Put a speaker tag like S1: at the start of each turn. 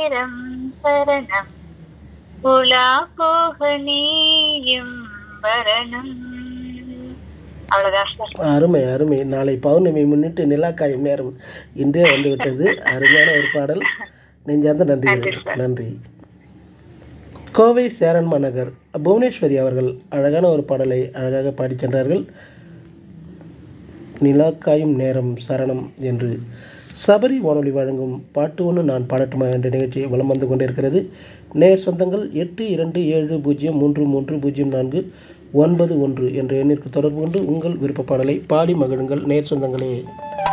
S1: நேரம் சரணம் உலா போக நீயும் வரணும் அவ்வளவுதான் சார்
S2: அருமை அருமை நாளை பௌர்ணமி முன்னிட்டு நிலா காயும் நேரம் இன்றே வந்துவிட்டது அருமையான ஒரு பாடல் நெஞ்சார்ந்த நன்றிகள் நன்றி கோவை சேரன்மா நகர் புவனேஸ்வரி அவர்கள் அழகான ஒரு பாடலை அழகாக பாடிச் சென்றார்கள் நிலாக்காயும் நேரம் சரணம் என்று சபரி வானொலி வழங்கும் பாட்டு ஒன்று நான் பாடட்டுமா என்ற நிகழ்ச்சி வலம் வந்து கொண்டிருக்கிறது நேர் சொந்தங்கள் எட்டு இரண்டு ஏழு பூஜ்ஜியம் மூன்று மூன்று பூஜ்ஜியம் நான்கு ஒன்பது ஒன்று என்ற எண்ணிற்கு தொடர்பு கொண்டு உங்கள் விருப்ப பாடலை பாடி மகிழுங்கள் நேர் சொந்தங்களே